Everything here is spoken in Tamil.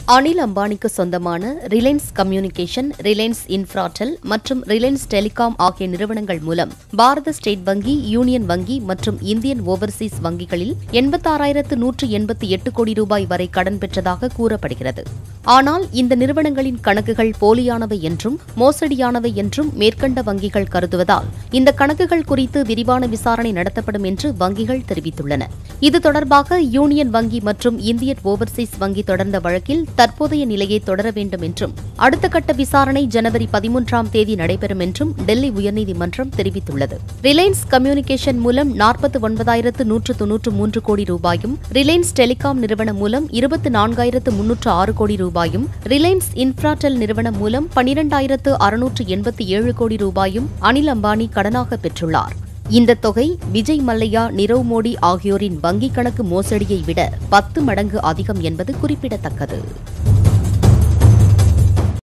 அனில் அம்பானிக்கு சொந்தமான ரிலையன்ஸ் கம்யூனிகேஷன் ரிலையன்ஸ் இன்ஃப்ராடெல் மற்றும் ரிலையன்ஸ் டெலிகாம் ஆகிய நிறுவனங்கள் மூலம் பாரத ஸ்டேட் வங்கி யூனியன் வங்கி மற்றும் இந்தியன் ஓவர்சீஸ் வங்கிகளில் எண்பத்தாறாயிரத்து நூற்று எண்பத்தி எட்டு கோடி ரூபாய் வரை கடன் பெற்றதாக கூறப்படுகிறது ஆனால் இந்த நிறுவனங்களின் கணக்குகள் போலியானவை என்றும் மோசடியானவை என்றும் மேற்கண்ட வங்கிகள் கருதுவதால் இந்த கணக்குகள் குறித்து விரிவான விசாரணை நடத்தப்படும் என்று வங்கிகள் தெரிவித்துள்ளன இது தொடர்பாக யூனியன் வங்கி மற்றும் இந்தியன் ஓவர்சீஸ் வங்கி தொடர்ந்த வழக்கில் தற்போதைய நிலையை தொடர வேண்டும் என்றும் அடுத்த கட்ட விசாரணை ஜனவரி பதிமூன்றாம் தேதி நடைபெறும் என்றும் டெல்லி உயர்நீதிமன்றம் தெரிவித்துள்ளது ரிலையன்ஸ் கம்யூனிகேஷன் மூலம் நாற்பத்தி ஒன்பதாயிரத்து நூற்று தொன்னூற்று மூன்று கோடி ரூபாயும் ரிலையன்ஸ் டெலிகாம் நிறுவனம் மூலம் இருபத்தி நான்காயிரத்து முன்னூற்று ஆறு கோடி ரூபாயும் ரிலையன்ஸ் இன்ஃப்ராடெல் நிறுவனம் மூலம் பனிரெண்டாயிரத்து அறுநூற்று எண்பத்தி ஏழு கோடி ரூபாயும் அனில் அம்பானி கடனாக பெற்றுள்ளார் இந்த தொகை விஜய் மல்லையா நிரவ் மோடி ஆகியோரின் வங்கிக் கணக்கு மோசடியை விட பத்து மடங்கு அதிகம் என்பது குறிப்பிடத்தக்கது